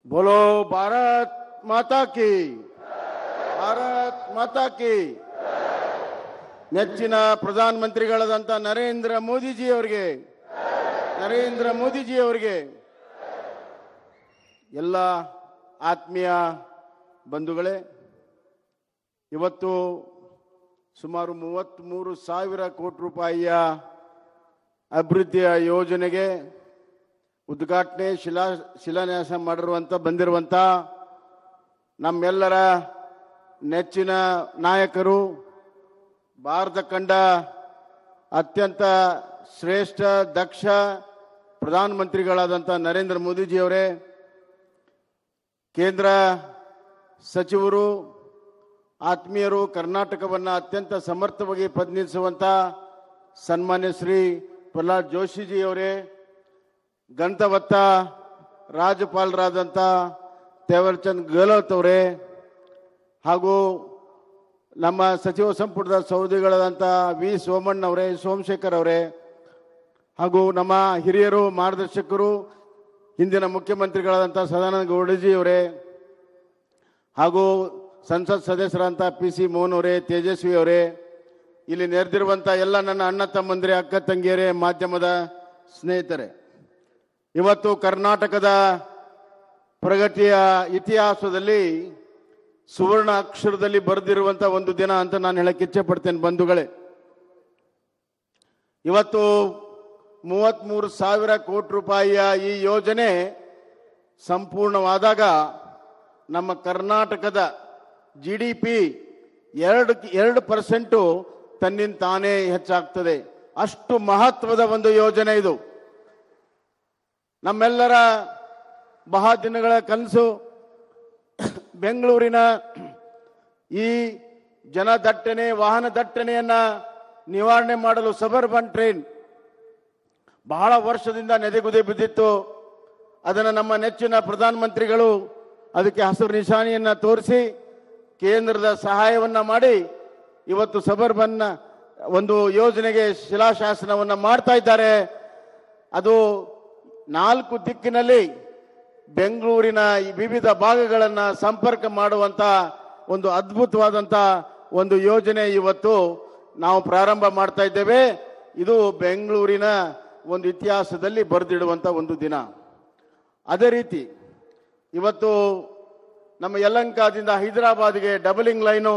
बोलो भारत माता की ಭಾರತ್ ಮಾತಾ ಕಿ ನೆಚ್ಚಿನ ಪ್ರಧಾನಮಂತ್ರಿಗಳಾದಂಥ ನರೇಂದ್ರ ಮೋದಿಜಿ ಅವರಿಗೆ ನರೇಂದ್ರ ಮೋದಿಜಿ ಅವರಿಗೆ ಎಲ್ಲ ಆತ್ಮೀಯ ಬಂಧುಗಳೇ ಇವತ್ತು ಸುಮಾರು ಮೂವತ್ತ್ಮೂರು ಸಾವಿರ ಕೋಟಿ ರೂಪಾಯಿಯ ಅಭಿವೃದ್ಧಿಯ ಯೋಜನೆಗೆ ಉದ್ಘಾಟನೆ ಶಿಲಾ ಶಿಲಾನ್ಯಾಸ ಮಾಡಿರುವಂಥ ಬಂದಿರುವಂಥ ನಮ್ಮೆಲ್ಲರ ನೆಚ್ಚಿನ ನಾಯಕರು ಭಾರತ ಕಂಡ ಅತ್ಯಂತ ಶ್ರೇಷ್ಠ ದಕ್ಷ ಪ್ರಧಾನಮಂತ್ರಿಗಳಾದಂಥ ನರೇಂದ್ರ ಮೋದಿಜಿಯವರೇ ಕೇಂದ್ರ ಸಚಿವರು ಆತ್ಮೀಯರು ಕರ್ನಾಟಕವನ್ನು ಅತ್ಯಂತ ಸಮರ್ಥವಾಗಿ ಪ್ರತಿನಿಧಿಸುವಂಥ ಸನ್ಮಾನ್ಯ ಶ್ರೀ ಪ್ರಹ್ಲಾದ್ ಜೋಶಿಜಿಯವರೇ ಗಂತವತ್ತ ರಾಜ್ಯಪಾಲರಾದಂಥ ತೇವರ್ಚಂದ್ ಗೆಹ್ಲೋಟ್ ಅವರೇ ಹಾಗೂ ನಮ್ಮ ಸಚಿವ ಸಂಪುಟದ ಸೌದಿಗಳಾದಂಥ ವಿ ಸೋಮಣ್ಣ ಅವರೇ ಸೋಮಶೇಖರ್ ಅವರೇ ಹಾಗೂ ನಮ್ಮ ಹಿರಿಯರು ಮಾರ್ಗದರ್ಶಕರು ಹಿಂದಿನ ಮುಖ್ಯಮಂತ್ರಿಗಳಾದಂಥ ಸದಾನಂದ ಗೌಡಜಿ ಅವರೇ ಹಾಗೂ ಸಂಸತ್ ಸದಸ್ಯರಂಥ ಪಿ ಸಿ ಮೋಹನ್ ಅವರೇ ತೇಜಸ್ವಿ ಅವರೇ ಇಲ್ಲಿ ನೆರೆದಿರುವಂಥ ಎಲ್ಲ ನನ್ನ ಅಣ್ಣ ತಮ್ಮಂದಿರೇ ಅಕ್ಕ ತಂಗಿಯರೇ ಮಾಧ್ಯಮದ ಸ್ನೇಹಿತರೆ ಇವತ್ತು ಕರ್ನಾಟಕದ ಪ್ರಗತಿಯ ಇತಿಹಾಸದಲ್ಲಿ ಸುವರ್ಣ ಅಕ್ಷರದಲ್ಲಿ ಬರೆದಿರುವಂಥ ಒಂದು ದಿನ ಅಂತ ನಾನು ಹೇಳಕ್ಕೆ ಇಚ್ಛೆ ಪಡ್ತೇನೆ ಬಂಧುಗಳೇ ಇವತ್ತು ಮೂವತ್ತ್ಮೂರು ಸಾವಿರ ಕೋಟಿ ರೂಪಾಯಿಯ ಈ ಯೋಜನೆ ಸಂಪೂರ್ಣವಾದಾಗ ನಮ್ಮ ಕರ್ನಾಟಕದ ಜಿ ಡಿ ಪಿ ಎರಡು ಎರಡು ಪರ್ಸೆಂಟು ತನ್ನಿಂದ ತಾನೇ ಹೆಚ್ಚಾಗ್ತದೆ ಅಷ್ಟು ಮಹತ್ವದ ಒಂದು ಯೋಜನೆ ಇದು ನಮ್ಮೆಲ್ಲರ ಬಹಳ ದಿನಗಳ ಕನಸು ಬೆಂಗಳೂರಿನ ಈ ಜನದಟ್ಟಣೆ ವಾಹನ ದಟ್ಟಣೆಯನ್ನ ನಿವಾರಣೆ ಮಾಡಲು ಸಬರ್ಬನ್ ಟ್ರೈನ್ ಬಹಳ ವರ್ಷದಿಂದ ನೆದೆಗುದೆ ಬಿದ್ದಿತ್ತು ಅದನ್ನು ನಮ್ಮ ನೆಚ್ಚಿನ ಪ್ರಧಾನಮಂತ್ರಿಗಳು ಅದಕ್ಕೆ ಹಸಿರು ನಿಶಾನೆಯನ್ನ ತೋರಿಸಿ ಕೇಂದ್ರದ ಸಹಾಯವನ್ನ ಮಾಡಿ ಇವತ್ತು ಸಬರ್ಬನ್ನ ಒಂದು ಯೋಜನೆಗೆ ಶಿಲಾಶಾಸನವನ್ನು ಮಾಡ್ತಾ ಇದ್ದಾರೆ ಅದು ನಾಲ್ಕು ದಿಕ್ಕಿನಲ್ಲಿ ಬೆಂಗಳೂರಿನ ಈ ವಿವಿಧ ಭಾಗಗಳನ್ನು ಸಂಪರ್ಕ ಮಾಡುವಂತ ಒಂದು ಅದ್ಭುತವಾದಂಥ ಒಂದು ಯೋಜನೆ ಇವತ್ತು ನಾವು ಪ್ರಾರಂಭ ಮಾಡ್ತಾ ಇದ್ದೇವೆ ಇದು ಬೆಂಗಳೂರಿನ ಒಂದು ಇತಿಹಾಸದಲ್ಲಿ ಬರೆದಿಡುವಂಥ ಒಂದು ದಿನ ಅದೇ ರೀತಿ ಇವತ್ತು ನಮ್ಮ ಯಲಂಕಾದಿಂದ ಹೈದರಾಬಾದ್ಗೆ ಡಬಲಿಂಗ್ ಲೈನು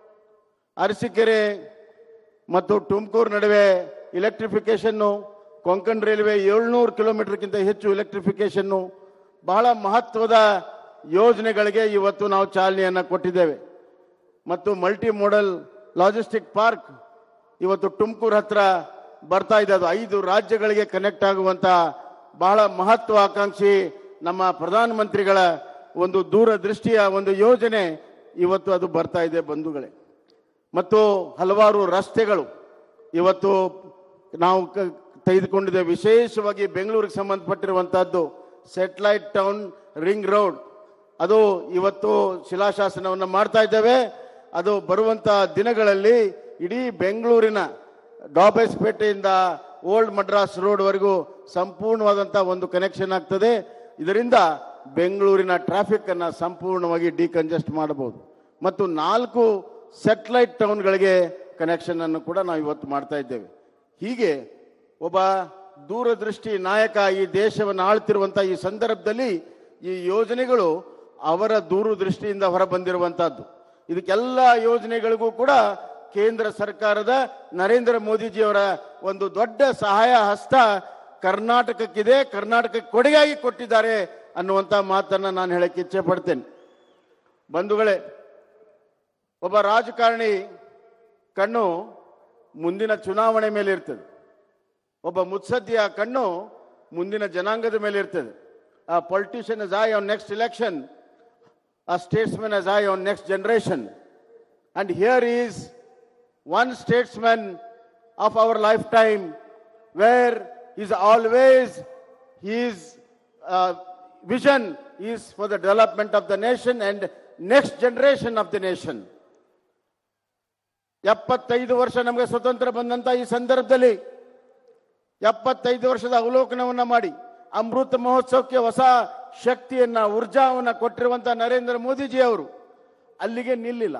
ಅರಸೀಕೆರೆ ಮತ್ತು ತುಮಕೂರು ನಡುವೆ ಇಲೆಕ್ಟ್ರಿಫಿಕೇಷನ್ನು ಕೊಂಕಣ್ ರೈಲ್ವೆ ಏಳ್ನೂರು ಕಿಲೋಮೀಟರ್ಗಿಂತ ಹೆಚ್ಚು ಇಲೆಕ್ಟ್ರಿಫಿಕೇಷನ್ನು ಬಹಳ ಮಹತ್ವದ ಯೋಜನೆಗಳಿಗೆ ಇವತ್ತು ನಾವು ಚಾಲನೆಯನ್ನು ಕೊಟ್ಟಿದ್ದೇವೆ ಮತ್ತು ಮಲ್ಟಿ ಮೋಡಲ್ ಲಾಜಿಸ್ಟಿಕ್ ಪಾರ್ಕ್ ಇವತ್ತು ತುಮಕೂರು ಹತ್ರ ಬರ್ತಾ ಇದೆ ಅದು ಐದು ರಾಜ್ಯಗಳಿಗೆ ಕನೆಕ್ಟ್ ಆಗುವಂತ ಬಹಳ ಮಹತ್ವಾಕಾಂಕ್ಷಿ ನಮ್ಮ ಪ್ರಧಾನಮಂತ್ರಿಗಳ ಒಂದು ದೂರದೃಷ್ಟಿಯ ಒಂದು ಯೋಜನೆ ಇವತ್ತು ಅದು ಬರ್ತಾ ಇದೆ ಬಂಧುಗಳೇ ಮತ್ತು ಹಲವಾರು ರಸ್ತೆಗಳು ಇವತ್ತು ನಾವು ಕ- ತೆಗೆದುಕೊಂಡಿದ್ದೇವೆ ವಿಶೇಷವಾಗಿ ಬೆಂಗಳೂರಿಗೆ ಸಂಬಂಧಪಟ್ಟಿರುವಂತಹದ್ದು ಸೆಟ್ಲೈಟ್ ಟೌನ್ ರಿಂಗ್ ರೋಡ್ ಅದು ಇವತ್ತು ಶಿಲಾಶಾಸನವನ್ನು ಮಾಡ್ತಾ ಇದ್ದೇವೆ ಅದು ಬರುವಂತ ದಿನಗಳಲ್ಲಿ ಇಡೀ ಬೆಂಗಳೂರಿನ ಡಾಬೆಸ್ಪೇಟೆಯಿಂದ ಓಲ್ಡ್ ಮಡ್ರಾಸ್ ರೋಡ್ವರೆಗೂ ಸಂಪೂರ್ಣವಾದಂಥ ಒಂದು ಕನೆಕ್ಷನ್ ಆಗ್ತದೆ ಇದರಿಂದ ಬೆಂಗಳೂರಿನ ಟ್ರಾಫಿಕ್ ಅನ್ನ ಸಂಪೂರ್ಣವಾಗಿ ಡಿಕಂಜೆಸ್ಟ್ ಮಾಡಬಹುದು ಮತ್ತು ನಾಲ್ಕು ಸೆಟ್ಲೈಟ್ ಟೌನ್ಗಳಿಗೆ ಕನೆಕ್ಷನ್ ಅನ್ನು ಕೂಡ ನಾವು ಇವತ್ತು ಮಾಡ್ತಾ ಇದ್ದೇವೆ ಹೀಗೆ ಒಬ್ಬ ದೂರದೃಷ್ಟಿ ನಾಯಕ ಈ ದೇಶವನ್ನು ಆಳ್ತಿರುವಂತ ಈ ಸಂದರ್ಭದಲ್ಲಿ ಈ ಯೋಜನೆಗಳು ಅವರ ದೂರದೃಷ್ಟಿಯಿಂದ ಹೊರಬಂದಿರುವಂತಹದ್ದು ಇದಕ್ಕೆಲ್ಲ ಯೋಜನೆಗಳಿಗೂ ಕೂಡ ಕೇಂದ್ರ ಸರ್ಕಾರದ ನರೇಂದ್ರ ಮೋದಿಜಿಯವರ ಒಂದು ದೊಡ್ಡ ಸಹಾಯ ಹಸ್ತ ಕರ್ನಾಟಕಕ್ಕಿದೆ ಕರ್ನಾಟಕಕ್ಕೆ ಕೊಡುಗೆಯಾಗಿ ಕೊಟ್ಟಿದ್ದಾರೆ ಅನ್ನುವಂಥ ಮಾತನ್ನ ನಾನು ಹೇಳಕ್ಕೆ ಇಚ್ಛೆ ಪಡ್ತೇನೆ ಬಂಧುಗಳೇ ಒಬ್ಬ ರಾಜಕಾರಣಿ ಕಣ್ಣು ಮುಂದಿನ ಚುನಾವಣೆ ಮೇಲೆ ಇರ್ತದೆ ಒಬ್ಬ ಮುತ್ಸದ್ದಿಯ ಕಣ್ಣು ಮುಂದಿನ ಜನಾಂಗದ ಮೇಲೆ ಇರ್ತದೆ a politician is eye on next election a statesman is eye on next generation and here is one statesman of our lifetime where is always his vision is for the development of the nation and next generation of the nation ಎಪ್ಪತ್ತೈದು ವರ್ಷ ನಮಗೆ ಸ್ವತಂತ್ರ ಬಂದಂತ ಈ ಸಂದರ್ಭದಲ್ಲಿ ಎಪ್ಪತ್ತೈದು ವರ್ಷದ ಅವಲೋಕನವನ್ನ ಮಾಡಿ ಅಮೃತ ಮಹೋತ್ಸವಕ್ಕೆ ಹೊಸ ಶಕ್ತಿಯನ್ನ ಊರ್ಜಾವನ್ನ ಕೊಟ್ಟಿರುವಂತ ನರೇಂದ್ರ ಮೋದಿಜಿ ಅವರು ಅಲ್ಲಿಗೆ ನಿಲ್ಲಿಲ್ಲ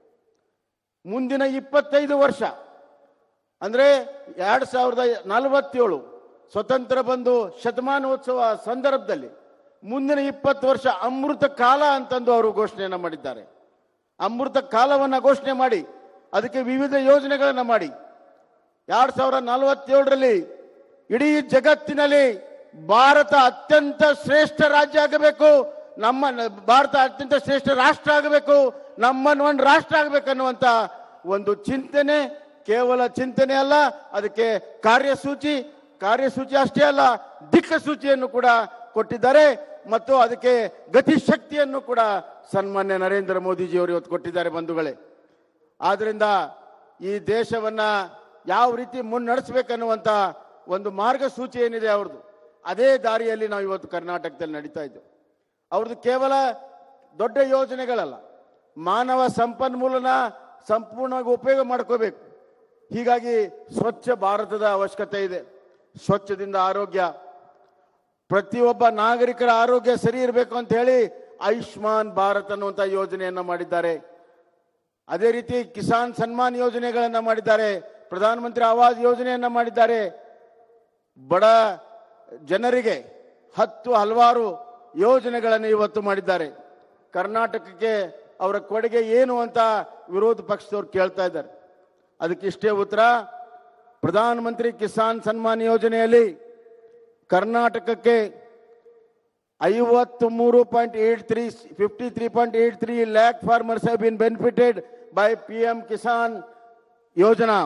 ಮುಂದಿನ ಇಪ್ಪತ್ತೈದು ವರ್ಷ ಅಂದ್ರೆ ಎರಡ್ ಸಾವಿರದ ನಲವತ್ತೇಳು ಸ್ವತಂತ್ರ ಬಂದು ಶತಮಾನೋತ್ಸವ ಸಂದರ್ಭದಲ್ಲಿ ಮುಂದಿನ ಇಪ್ಪತ್ತು ವರ್ಷ ಅಮೃತ ಕಾಲ ಅಂತಂದು ಅವರು ಘೋಷಣೆಯನ್ನ ಮಾಡಿದ್ದಾರೆ ಅಮೃತ ಕಾಲವನ್ನ ಘೋಷಣೆ ಮಾಡಿ ಅದಕ್ಕೆ ವಿವಿಧ ಯೋಜನೆಗಳನ್ನ ಮಾಡಿ ಎರಡ್ ಸಾವಿರದ ನಲವತ್ತೇಳರಲ್ಲಿ ಇಡೀ ಜಗತ್ತಿನಲ್ಲಿ ಭಾರತ ಅತ್ಯಂತ ಶ್ರೇಷ್ಠ ರಾಜ್ಯ ಆಗಬೇಕು ನಮ್ಮ ನ- ಭಾರತ ಅತ್ಯಂತ ಶ್ರೇಷ್ಠ ರಾಷ್ಟ್ರ ಆಗಬೇಕು ನಮ್ಮನ್ನು ಒಂದು ರಾಷ್ಟ್ರ ಆಗಬೇಕನ್ನುವಂತ ಒಂದು ಚಿಂತನೆ ಕೇವಲ ಚಿಂತನೆ ಅಲ್ಲ ಅದಕ್ಕೆ ಕಾರ್ಯಸೂಚಿ ಕಾರ್ಯಸೂಚಿ ಅಷ್ಟೇ ಅಲ್ಲ ದಿಕ್ಕಸೂಚಿಯನ್ನು ಕೂಡ ಕೊಟ್ಟಿದ್ದಾರೆ ಮತ್ತು ಅದಕ್ಕೆ ಗತಿಶಕ್ತಿಯನ್ನು ಕೂಡ ಸನ್ಮಾನ್ಯ ನರೇಂದ್ರ ಮೋದಿಜಿಯವರು ಇವತ್ತು ಕೊಟ್ಟಿದ್ದಾರೆ ಬಂಧುಗಳೇ ಆದ್ರಿಂದ ಈ ದೇಶವನ್ನ ಯಾವ ರೀತಿ ಮುನ್ನಡೆಸಬೇಕನ್ನುವಂತ ಒಂದು ಮಾರ್ಗಸೂಚಿ ಏನಿದೆ ಅವ್ರದ್ದು ಅದೇ ದಾರಿಯಲ್ಲಿ ನಾವು ಇವತ್ತು ಕರ್ನಾಟಕದಲ್ಲಿ ನಡೀತಾ ಇದ್ದೇವೆ ಅವ್ರದ್ದು ಕೇವಲ ದೊಡ್ಡ ಯೋಜನೆಗಳಲ್ಲ ಮಾನವ ಸಂಪನ್ಮೂಲನ ಸಂಪೂರ್ಣವಾಗಿ ಉಪಯೋಗ ಮಾಡ್ಕೋಬೇಕು ಹೀಗಾಗಿ ಸ್ವಚ್ಛ ಭಾರತದ ಅವಶ್ಯಕತೆ ಇದೆ ಸ್ವಚ್ಛದಿಂದ ಆರೋಗ್ಯ ಪ್ರತಿಯೊಬ್ಬ ನಾಗರಿಕರ ಆರೋಗ್ಯ ಸರಿ ಇರಬೇಕು ಅಂತ ಹೇಳಿ ಆಯುಷ್ಮಾನ್ ಭಾರತ್ ಅನ್ನುವಂಥ ಯೋಜನೆಯನ್ನ ಮಾಡಿದ್ದಾರೆ ಅದೇ ರೀತಿ ಕಿಸಾನ್ ಸನ್ಮಾನ್ ಯೋಜನೆಗಳನ್ನ ಮಾಡಿದ್ದಾರೆ ಪ್ರಧಾನಮಂತ್ರಿ ಆವಾಸ್ ಯೋಜನೆಯನ್ನ ಮಾಡಿದ್ದಾರೆ ಬಡ ಜನರಿಗೆ ಹತ್ತು ಹಲವಾರು ಯೋಜನೆಗಳನ್ನು ಇವತ್ತು ಮಾಡಿದ್ದಾರೆ ಕರ್ನಾಟಕಕ್ಕೆ ಅವರ ಕೊಡುಗೆ ಏನು ಅಂತ ವಿರೋಧ ಪಕ್ಷದವ್ರು ಕೇಳ್ತಾ ಇದ್ದಾರೆ ಅದಕ್ಕೆ ಇಷ್ಟೇ ಉತ್ತರ ಪ್ರಧಾನಮಂತ್ರಿ ಕಿಸಾನ್ ಸನ್ಮಾನ್ ಯೋಜನೆಯಲ್ಲಿ ಕರ್ನಾಟಕಕ್ಕೆ ಐವತ್ತು ಮೂರು point eight three fifty three point eight three lakh farmers have been benefited by P M Kisan Yojana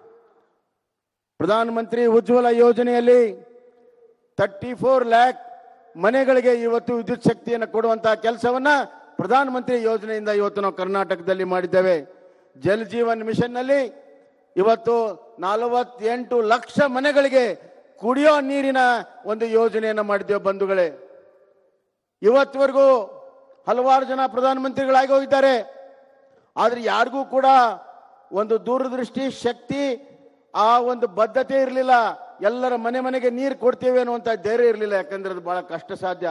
Pradhan Mantri ಉಜ್ವಲ ಯೋಜನೆಯಲ್ಲಿ ತರ್ಟಿ ಫೋರ್ ಲ್ಯಾಕ್ ಮನೆಗಳಿಗೆ ಇವತ್ತು ವಿದ್ಯುತ್ ಶಕ್ತಿಯನ್ನು ಕೊಡುವಂತಹ ಕೆಲಸವನ್ನ ಪ್ರಧಾನಮಂತ್ರಿ ಯೋಜನೆಯಿಂದ ಇವತ್ತು ನಾವು ಕರ್ನಾಟಕದಲ್ಲಿ ಮಾಡಿದ್ದೇವೆ ಜಲ್ ಜೀವನ್ ಮಿಷನ್ ನಲ್ಲಿ ಇವತ್ತು ನಲವತ್ತೆಂಟು ಲಕ್ಷ ಮನೆಗಳಿಗೆ ಕುಡಿಯೋ ನೀರಿನ ಒಂದು ಯೋಜನೆಯನ್ನು ಮಾಡಿದ್ದೇವೆ ಬಂಧುಗಳೇ ಇವತ್ತುವರೆಗೂ ಹಲವಾರು ಜನ ಪ್ರಧಾನಮಂತ್ರಿಗಳಾಗಿ ಹೋಗಿದ್ದಾರೆ ಆದ್ರೆ ಯಾರಿಗೂ ಕೂಡ ಒಂದು ದೂರದೃಷ್ಟಿ ಶಕ್ತಿ ಆ ಒಂದು ಬದ್ಧತೆ ಇರಲಿಲ್ಲ ಎಲ್ಲರ ಮನೆ ಮನೆಗೆ ನೀರು ಕೊಡ್ತೇವೆ ಅನ್ನುವಂಥ ಧೈರ್ಯ ಇರಲಿಲ್ಲ ಯಾಕಂದ್ರೆ ಅದು ಬಹಳ ಕಷ್ಟ ಸಾಧ್ಯ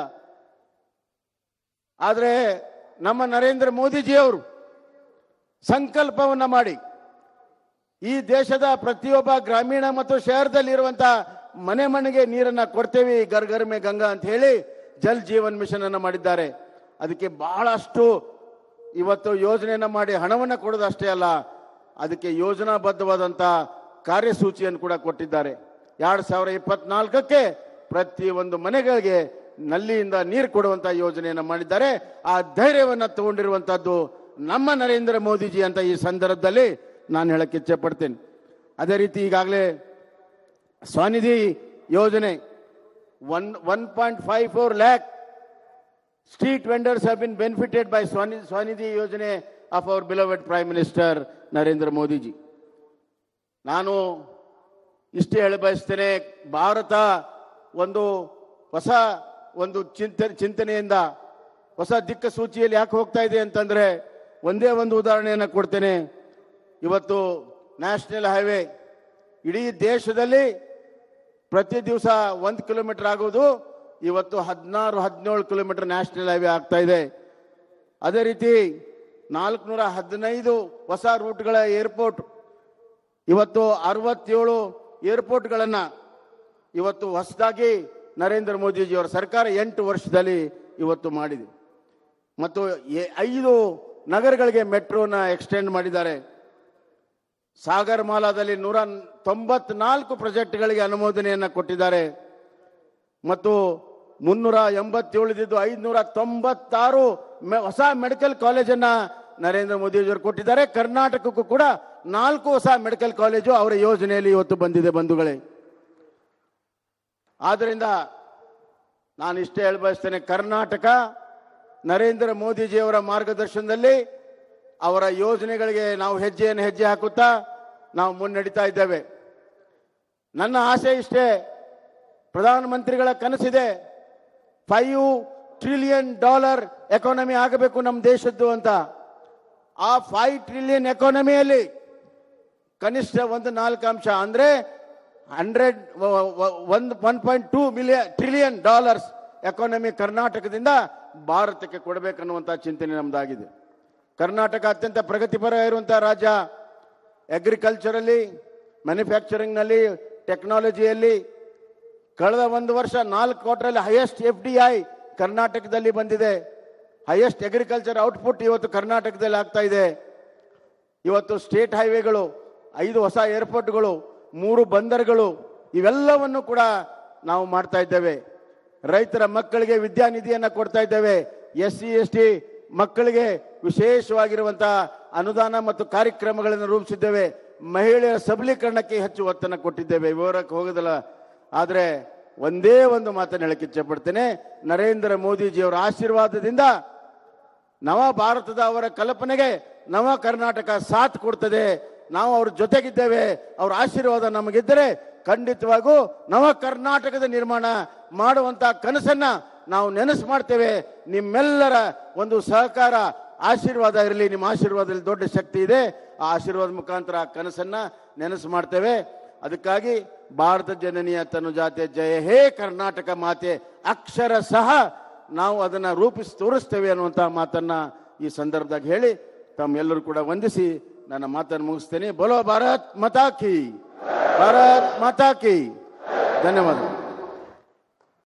ಆದ್ರೆ ನಮ್ಮ ನರೇಂದ್ರ ಮೋದಿಜಿ ಅವರು ಸಂಕಲ್ಪವನ್ನ ಮಾಡಿ ಈ ದೇಶದ ಪ್ರತಿಯೊಬ್ಬ ಗ್ರಾಮೀಣ ಮತ್ತು ಶಹರದಲ್ಲಿರುವಂತ ಮನೆ ಮನೆಗೆ ನೀರನ್ನ ಕೊಡ್ತೇವೆ ಗರ್ ಗರ್ ಮೇ ಗಂಗಾ ಅಂತ ಹೇಳಿ ಜಲ್ ಜೀವನ್ ಮಿಷನ್ ಅನ್ನ ಮಾಡಿದ್ದಾರೆ ಅದಕ್ಕೆ ಬಹಳಷ್ಟು ಇವತ್ತು ಯೋಜನೆಯನ್ನ ಮಾಡಿ ಹಣವನ್ನ ಕೊಡೋದು ಅಷ್ಟೇ ಅಲ್ಲ ಅದಕ್ಕೆ ಯೋಜನಾಬದ್ಧವಾದಂತ ಕಾರ್ಯಸೂಚಿಯನ್ನು ಕೂಡ ಕೊಟ್ಟಿದ್ದಾರೆ ಎರಡ್ ಸಾವಿರ ಇಪ್ಪತ್ನಾಲ್ಕಕ್ಕೆ ಪ್ರತಿ ಒಂದು ಮನೆಗಳಿಗೆ ನಲ್ಲಿಯಿಂದ ನೀರು ಕೊಡುವಂತ ಯೋಜನೆಯನ್ನ ಮಾಡಿದ್ದಾರೆ ಆ ಧೈರ್ಯವನ್ನ ತಗೊಂಡಿರುವಂತದ್ದು ನಮ್ಮ ನರೇಂದ್ರ ಮೋದಿಜಿ ಅಂತ ಈ ಸಂದರ್ಭದಲ್ಲಿ ನಾನು ಹೇಳಕ್ಕೆ ಇಚ್ಛೆ ಪಡ್ತೇನೆ ಅದೇ ರೀತಿ ಈಗಾಗಲೇ ಸ್ವನಿಧಿ ಯೋಜನೆ one one point five four lakh street vendors have been benefited by ಸ್ವನಿ Svanidhi Yojane of our beloved prime minister Narendra Modiji ನಾನು ಇಷ್ಟೇ ಹೇಳ ಬಯಸ್ತೇನೆ ಭಾರತ ಒಂದು ಹೊಸ ಒಂದು ಚಿಂತನೆ ಚಿಂತನೆಯಿಂದ ಹೊಸ ದಿಕ್ಕ ಸೂಚಿಯಲ್ಲಿ ಯಾಕೆ ಹೋಗ್ತಾ ಇದೆ ಅಂತಂದ್ರೆ ಒಂದೇ ಒಂದು ಉದಾಹರಣೆಯನ್ನು ಕೊಡ್ತೇನೆ ಇವತ್ತು ನ್ಯಾಷನಲ್ ಹೈವೇ ಇಡೀ ದೇಶದಲ್ಲಿ ಪ್ರತಿ ದಿವಸ ಒಂದು ಕಿಲೋಮೀಟರ್ ಆಗೋದು ಇವತ್ತು ಹದಿನಾರು ಹದಿನೇಳು ಕಿಲೋಮೀಟರ್ ನ್ಯಾಷನಲ್ ಹೈವೇ ಆಗ್ತಾ ಇದೆ ಅದೇ ರೀತಿ ನಾಲ್ಕುನೂರ ಹದಿನೈದು ಹೊಸ ರೂಟ್ಗಳ ಏರ್ಪೋರ್ಟ್ ಇವತ್ತು ಅರವತ್ತೇಳು ಏರ್ಪೋರ್ಟ್ಗಳನ್ನ ಇವತ್ತು ಹೊಸದಾಗಿ ನರೇಂದ್ರ ಮೋದಿಜಿಯವರ ಸರ್ಕಾರ ಎಂಟು ವರ್ಷದಲ್ಲಿ ಇವತ್ತು ಮಾಡಿದೆ ಮತ್ತು ಎ- ಐದು ನಗರಗಳಿಗೆ ಮೆಟ್ರೋನ ಎಕ್ಸ್ಟೆಂಡ್ ಮಾಡಿದ್ದಾರೆ ಸಾಗರ್ ಮಾಲಾದಲ್ಲಿ ನೂರ ತೊಂಬತ್ನಾಲ್ಕು ಪ್ರಾಜೆಕ್ಟ್ಗಳಿಗೆ ಅನುಮೋದನೆಯನ್ನ ಕೊಟ್ಟಿದ್ದಾರೆ ಮತ್ತು ಮುನ್ನೂರ ಎಂಬತ್ತೇಳಿದ್ದು ಐದುನೂರ ತೊಂಬತ್ತಾರು ಮೆ- ಹೊಸ ಮೆಡಿಕಲ್ ಕಾಲೇಜನ್ನ ನರೇಂದ್ರ ಮೋದಿಜಿಯವರು ಕೊಟ್ಟಿದ್ದಾರೆ ಕರ್ನಾಟಕಕ್ಕೂ ಕೂಡ ನಾಲ್ಕು ಹೊಸ ಮೆಡಿಕಲ್ ಕಾಲೇಜು ಅವರ ಯೋಜನೆಯಲ್ಲಿ ಇವತ್ತು ಬಂದಿದೆ ಬಂಧುಗಳೇ ಆದ್ದರಿಂದ ನಾನು ಇಷ್ಟೇ ಹೇಳ ಬಯಸ್ತೇನೆ ಕರ್ನಾಟಕ ನರೇಂದ್ರ ಮೋದಿಜಿಯವರ ಮಾರ್ಗದರ್ಶನದಲ್ಲಿ ಅವರ ಯೋಜನೆಗಳಿಗೆ ನಾವು ಹೆಜ್ಜೆಯನ್ನು ಹೆಜ್ಜೆ ಹಾಕುತ್ತಾ ನಾವು ಮುನ್ನಡೀತಾ ಇದ್ದೇವೆ ನನ್ನ ಆಸೆ ಇಷ್ಟೇ ಪ್ರಧಾನಮಂತ್ರಿಗಳ ಕನಸಿದೆ ಫೈವ್ ಟ್ರಿಲಿಯನ್ ಡಾಲರ್ ಎಕಾನಮಿ ಆಗಬೇಕು ನಮ್ಮ ದೇಶದ್ದು ಅಂತ ಆ ಫೈವ್ ಟ್ರಿಲಿಯನ್ ಎಕಾನಮಿಯಲ್ಲಿ ಕನಿಷ್ಠ ಒಂದು ನಾಲ್ಕು ಅಂಶ ಅಂದ್ರೆ ಹಂಡ್ರೆಡ್ ಒಂದು one point two million trillion dollars economy ಕರ್ನಾಟಕದಿಂದ ಭಾರತಕ್ಕೆ ಕೊಡಬೇಕನ್ನುವಂಥ ಚಿಂತನೆ ನಮ್ದಾಗಿದೆ ಕರ್ನಾಟಕ ಅತ್ಯಂತ ಪ್ರಗತಿಪರ ಇರುವಂತಹ ರಾಜ್ಯ ಅಗ್ರಿಕಲ್ಚರಲ್ಲಿ ಮ್ಯಾನುಫ್ಯಾಕ್ಚರಿಂಗ್ನಲ್ಲಿ ಟೆಕ್ನಾಲಜಿಯಲ್ಲಿ ಕಳೆದ ಒಂದು ವರ್ಷ ನಾಲ್ಕು ಕ್ವಾರ್ಟರಲ್ಲಿ ಹೈಯೆಸ್ಟ್ ಎಫ್ ಡಿ ಐ ಕರ್ನಾಟಕದಲ್ಲಿ ಬಂದಿದೆ ಹೈಯೆಸ್ಟ್ ಅಗ್ರಿಕಲ್ಚರ್ ಔಟ್ಪುಟ್ ಇವತ್ತು ಕರ್ನಾಟಕದಲ್ಲಿ ಆಗ್ತಾ ಇದೆ ಇವತ್ತು ಸ್ಟೇಟ್ ಹೈವೇಗಳು ಐದು ಹೊಸ ಏರ್ಪೋರ್ಟ್ಗಳು ಮೂರು ಬಂದರುಗಳು ಇವೆಲ್ಲವನ್ನು ಕೂಡ ನಾವು ಮಾಡ್ತಾ ಇದ್ದೇವೆ ರೈತರ ಮಕ್ಕಳಿಗೆ ವಿದ್ಯಾನಿಧಿಯನ್ನು ಕೊಡ್ತಾ ಇದ್ದೇವೆ ಎಸ್ ಸಿ ಎಸ್ ಟಿ ಮಕ್ಕಳಿಗೆ ವಿಶೇಷವಾಗಿರುವಂತಹ ಅನುದಾನ ಮತ್ತು ಕಾರ್ಯಕ್ರಮಗಳನ್ನು ರೂಪಿಸಿದ್ದೇವೆ ಮಹಿಳೆಯರ ಸಬಲೀಕರಣಕ್ಕೆ ಹೆಚ್ಚು ಒತ್ತನ್ನು ಕೊಟ್ಟಿದ್ದೇವೆ ವಿವರಕ್ಕೆ ಹೋಗೋದಿಲ್ಲ ಆದರೆ ಒಂದೇ ಒಂದು ಮಾತನ್ನು ಹೇಳಕ್ಕೆ ಇಚ್ಛಪಡ್ತೇನೆ ನರೇಂದ್ರ ಮೋದಿಜಿಯವರ ಆಶೀರ್ವಾದದಿಂದ ನವ ಭಾರತದ ಅವರ ಕಲ್ಪನೆಗೆ ನವ ಕರ್ನಾಟಕ ಸಾಥ್ ಕೊಡ್ತದೆ ನಾವು ಅವ್ರ ಜೊತೆಗಿದ್ದೇವೆ ಅವ್ರ ಆಶೀರ್ವಾದ ನಮಗಿದ್ದರೆ ಖಂಡಿತವಾಗೂ ನವ ಕರ್ನಾಟಕದ ನಿರ್ಮಾಣ ಮಾಡುವಂತ ಕನಸನ್ನ ನಾವು ನೆನಸು ಮಾಡ್ತೇವೆ ನಿಮ್ಮೆಲ್ಲರ ಒಂದು ಸಹಕಾರ ಆಶೀರ್ವಾದ ಇರಲಿ ನಿಮ್ಮ ಆಶೀರ್ವಾದದಲ್ಲಿ ದೊಡ್ಡ ಶಕ್ತಿ ಇದೆ ಆ ಆಶೀರ್ವಾದ ಮುಖಾಂತರ ಆ ಕನಸನ್ನ ನೆನಸು ಮಾಡ್ತೇವೆ ಅದಕ್ಕಾಗಿ ಭಾರತ ಜನನಿಯ ತನುಜಾತೆ ಜಯ ಹೇ ಕರ್ನಾಟಕ ಮಾತೆ ಅಕ್ಷರ ಸಹ ನಾವು ಅದನ್ನ ರೂಪಿಸಿ ತೋರಿಸ್ತೇವೆ ಅನ್ನುವಂತಹ ಮಾತನ್ನ ಈ ಸಂದರ್ಭದಾಗ ಹೇಳಿ ತಮ್ಮೆಲ್ಲರೂ ಕೂಡ ವಂದಿಸಿ ನನ್ನ ಮಾತನ್ನು ಮುಗಿಸ್ತೇನೆ ಬೋಲೋ ಭಾರತ್ ಮತಾ ಕಿ ಭಾರತ್ ಮಾತಾ ಕಿ ಧನ್ಯವಾದ